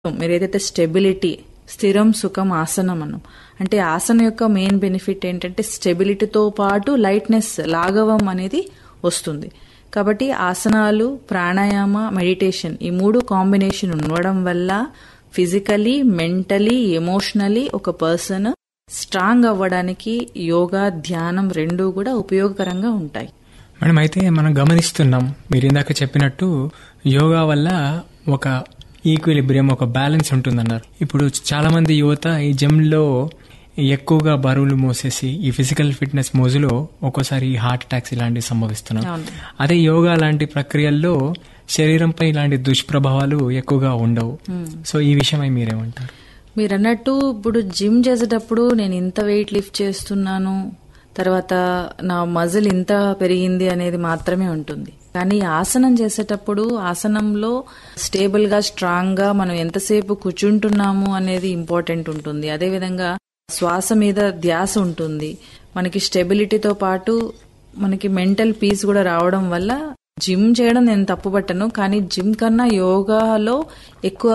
మీరు ఏదైతే స్టెబిలిటీ స్థిరం సుఖం ఆసనం అన్నాం అంటే ఆసనం యొక్క మెయిన్ బెనిఫిట్ ఏంటంటే స్టెబిలిటీతో పాటు లైట్నెస్ లాఘవం అనేది వస్తుంది కాబట్టి ఆసనాలు ప్రాణాయామ మెడిటేషన్ ఈ మూడు కాంబినేషన్ ఉండడం వల్ల ఫిజికలీ మెంటలీ ఎమోషనలీ ఒక పర్సన్ స్ట్రాంగ్ అవ్వడానికి యోగా ధ్యానం రెండూ కూడా ఉపయోగకరంగా ఉంటాయి మేడం అయితే మనం గమనిస్తున్నాం మీరు ఇందాక చెప్పినట్టు యోగా వల్ల ఒక ఈక్విలిబ్రియం ఒక బ్యాలెన్స్ ఉంటుందన్నారు ఇప్పుడు చాలా మంది యువత ఈ జిమ్ లో ఎక్కువగా బరువులు మోసేసి ఈ ఫిజికల్ ఫిట్నెస్ మోజులో ఒక్కోసారి హార్ట్ అటాక్స్ ఇలాంటివి సంభవిస్తున్నాం అవును. అదే యోగా లాంటి ప్రక్రియల్లో శరీరంపై ఇలాంటి దుష్ప్రభావాలు ఎక్కువగా ఉండవు సో ఈ విషయమై మీరేమంటారు మీరు అన్నట్టు ఇప్పుడు జిమ్ చేసేటప్పుడు నేను ఇంత వెయిట్ లిఫ్ట్ చేస్తున్నాను తర్వాత నా మజిల్ ఇంత పెరిగింది అనేది మాత్రమే ఉంటుంది కానీ ఆసనం చేసేటప్పుడు ఆసనంలో స్టేబుల్ గా స్ట్రాంగ్ గా మనం ఎంతసేపు కూర్చుంటున్నాము అనేది ఇంపార్టెంట్ ఉంటుంది అదేవిధంగా శ్వాస మీద ధ్యాస ఉంటుంది మనకి స్టెబిలిటీతో పాటు మనకి మెంటల్ పీస్ కూడా రావడం వల్ల జిమ్ చేయడం నేను తప్పుపట్టను కానీ జిమ్ కన్నా యోగాలో ఎక్కువ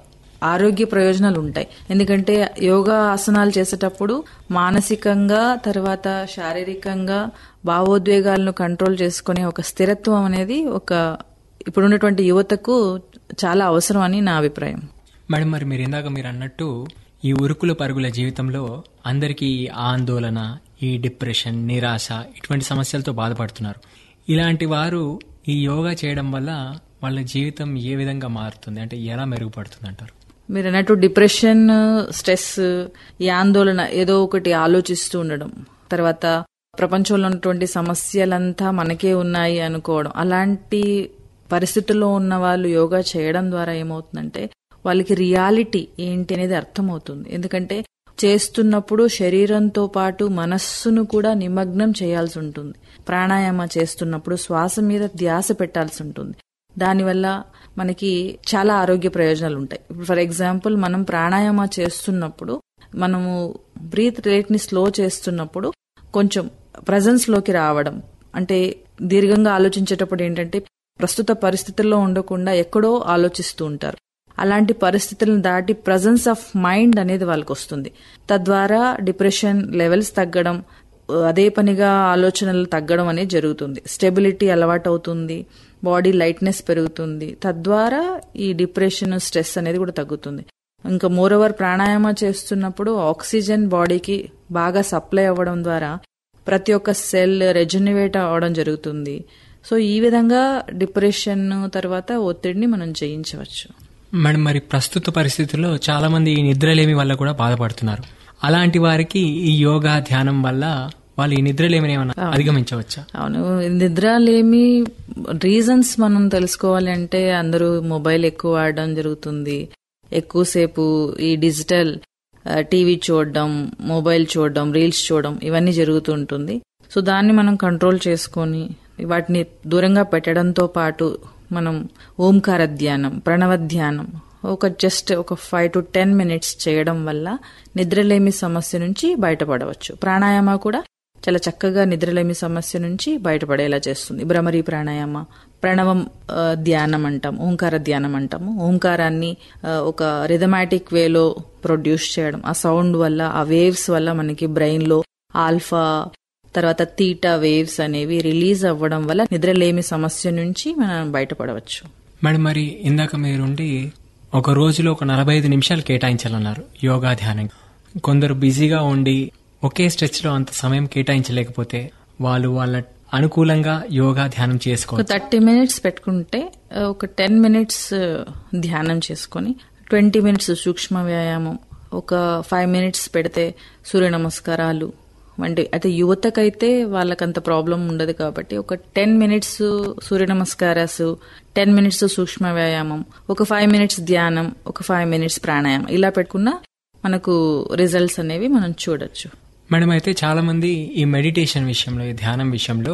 ఆరోగ్య ప్రయోజనాలు ఉంటాయి ఎందుకంటే యోగా ఆసనాలు చేసేటప్పుడు మానసికంగా తర్వాత శారీరకంగా భావోద్వేగాలను కంట్రోల్ చేసుకునే ఒక స్థిరత్వం అనేది ఒక ఇప్పుడున్నటువంటి యువతకు చాలా అవసరం అని నా అభిప్రాయం మేడం మరి మీరు ఇందాక మీరు అన్నట్టు ఈ ఉరుకుల పరుగుల జీవితంలో అందరికీ ఈ ఆందోళన ఈ డిప్రెషన్ నిరాశ ఇటువంటి సమస్యలతో బాధపడుతున్నారు ఇలాంటి వారు ఈ యోగా చేయడం వల్ల వాళ్ళ జీవితం ఏ విధంగా మారుతుంది అంటే ఎలా మెరుగుపడుతుంది అంటారు మీరు అన్నట్టు డిప్రెషన్ స్ట్రెస్ ఈ ఆందోళన ఏదో ఒకటి ఆలోచిస్తూ ఉండడం తర్వాత ప్రపంచంలో ఉన్నటువంటి సమస్యలంతా మనకే ఉన్నాయి అనుకోవడం అలాంటి పరిస్థితుల్లో ఉన్న వాళ్ళు యోగా చేయడం ద్వారా ఏమవుతుందంటే వాళ్ళకి రియాలిటీ ఏంటి అనేది అర్థమవుతుంది ఎందుకంటే చేస్తున్నప్పుడు శరీరంతో పాటు మనస్సును కూడా నిమగ్నం చేయాల్సి ఉంటుంది ప్రాణాయామ చేస్తున్నప్పుడు శ్వాస మీద ధ్యాస పెట్టాల్సి ఉంటుంది దానివల్ల మనకి చాలా ఆరోగ్య ప్రయోజనాలు ఉంటాయి ఫర్ ఎగ్జాంపుల్ మనం ప్రాణాయామ చేస్తున్నప్పుడు మనము బ్రీత్ రేట్ ని స్లో చేస్తున్నప్పుడు కొంచెం ప్రజెన్స్ లోకి రావడం అంటే దీర్ఘంగా ఆలోచించేటప్పుడు ఏంటంటే ప్రస్తుత పరిస్థితుల్లో ఉండకుండా ఎక్కడో ఆలోచిస్తూ ఉంటారు అలాంటి పరిస్థితులను దాటి ప్రజెన్స్ ఆఫ్ మైండ్ అనేది వాళ్ళకి వస్తుంది తద్వారా డిప్రెషన్ లెవెల్స్ తగ్గడం అదే పనిగా ఆలోచనలు తగ్గడం అనేది జరుగుతుంది స్టెబిలిటీ అలవాటు అవుతుంది బాడీ లైట్నెస్ పెరుగుతుంది తద్వారా ఈ డిప్రెషన్ స్ట్రెస్ అనేది కూడా తగ్గుతుంది ఇంకా మోరోవర్ ప్రాణాయామ చేస్తున్నప్పుడు ఆక్సిజన్ బాడీకి బాగా సప్లై అవ్వడం ద్వారా ప్రతి ఒక్క సెల్ రెజన్యువేట్ అవ్వడం జరుగుతుంది సో ఈ విధంగా డిప్రెషన్ తర్వాత ఒత్తిడిని మనం జయించవచ్చు మేడం మరి ప్రస్తుత పరిస్థితుల్లో చాలా మంది ఈ నిద్రలేమి వల్ల కూడా బాధపడుతున్నారు అలాంటి వారికి ఈ యోగా ధ్యానం వల్ల వాళ్ళు ఈ నిద్రలేమిని ఏమైనా అధిగమించవచ్చా అవును నిద్ర లేమి రీజన్స్ మనం తెలుసుకోవాలి అంటే అందరూ మొబైల్ ఎక్కువ వాడడం జరుగుతుంది ఎక్కువసేపు ఈ డిజిటల్ టీవీ చూడడం మొబైల్ చూడడం రీల్స్ చూడడం ఇవన్నీ జరుగుతూ ఉంటుంది సో దాన్ని మనం కంట్రోల్ చేసుకొని వాటిని దూరంగా పెట్టడంతో పాటు మనం ఓంకార ధ్యానం ప్రణవ ధ్యానం ఒక జస్ట్ ఒక ఫైవ్ టు టెన్ మినిట్స్ చేయడం వల్ల నిద్రలేమి సమస్య నుంచి బయటపడవచ్చు ప్రాణాయామ కూడా చాలా చక్కగా నిద్రలేమి సమస్య నుంచి బయటపడేలా చేస్తుంది భ్రమరి ప్రాణాయామ ప్రణవం ఆ, ధ్యానం అంటాం ఓంకార ధ్యానం అంటాము ఓంకారాన్ని ఆ, ఒక రిథమాటిక్ వేలో ప్రొడ్యూస్ చేయడం ఆ సౌండ్ వల్ల ఆ వేవ్స్ వల్ల మనకి బ్రెయిన్ లో ఆల్ఫా తర్వాత తీటా వేవ్స్ అనేవి రిలీజ్ అవ్వడం వల్ల నిద్రలేమి సమస్య నుంచి మనం బయటపడవచ్చు మేడం మరి ఇందాక మీరుండి ఒక రోజులో ఒక నలభై ఐదు నిమిషాలు కేటాయించాలన్నారు యోగా ధ్యానం కొందరు బిజీగా ఉండి ఒకే స్ట్రెచ్ లో అంత సమయం కేటాయించలేకపోతే వాళ్ళు వాళ్ళ అనుకూలంగా యోగా ధ్యానం ఒక చేసుకోవచ్చు థర్టీ మినిట్స్ పెట్టుకుంటే ఆ, ఒక టెన్ మినిట్స్ ధ్యానం చేసుకొని ట్వంటీ మినిట్స్ సూక్ష్మ వ్యాయామం ఒక ఫైవ్ మినిట్స్ పెడితే సూర్య నమస్కారాలు వంటి అయితే యువతకైతే వాళ్ళకంత ప్రాబ్లం ఉండదు కాబట్టి ఒక ten minutes Surya namaskaras ten minutes సూక్ష్మ వ్యాయామం ఒక ఫైవ్ మినిట్స్ ధ్యానం ఒక ఫైవ్ మినిట్స్ ప్రాణాయామం ఇలా పెట్టుకున్నా మనకు రిజల్ట్స్ అనేవి మనం చూడొచ్చు మేడం అయితే చాలా మంది ఈ మెడిటేషన్ విషయంలో ఈ ధ్యానం విషయంలో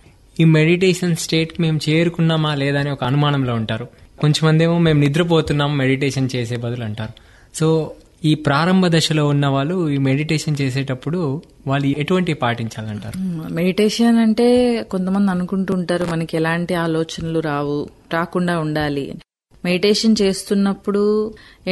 ఈ మెడిటేషన్ స్టేట్ మేము చేరుకున్నామా లేదా అని ఒక అనుమానంలో ఉంటారు కొంచెం మంది ఏమో మేము నిద్రపోతున్నాం మెడిటేషన్ చేసే బదులు అంటారు సో ఈ ప్రారంభ దశలో ఉన్న వాళ్ళు ఈ మెడిటేషన్ చేసేటప్పుడు వాళ్ళు ఎటువంటి పాటించాలంటారు మెడిటేషన్ అంటే కొంతమంది అనుకుంటుంటారు మనకి ఎలాంటి ఆలోచనలు రావు రాకుండా ఉండాలి మెడిటేషన్ చేస్తున్నప్పుడు